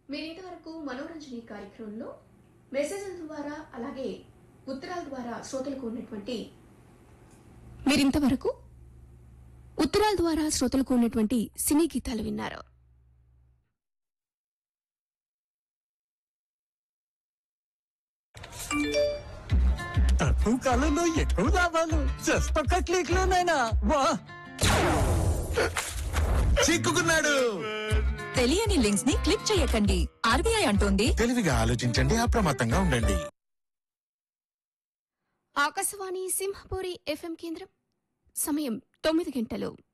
మీరు ఇంతవరకు మనోరంజని కార్యక్రమంలో మెసేజ్ల ద్వారా అలాగే ఉత్తరాల ద్వారా శ్రోతలకు ఉన్నటువంటి మీరింతవరకు ఉత్తరాల ద్వారా శ్రోతలకు ఉన్నటువంటి సినీ గీతాలు విన్నారు తక్కువ కాలంలో ఎక్కువ లాభాలు జస్ట్ ఒక్క క్లిక్ లోనైనా వా చిక్కుకున్నాడు తెలియని లింక్స్ ని క్లిక్ చేయకండి ఆర్బీఐ అంటోంది తెలివిగా ఆలోచించండి అప్రమత్తంగా ఉండండి ఆకాశవాణి సింహపూరి ఎఫ్ఎం కేంద్రం సమయం తొమ్మిది గంటలు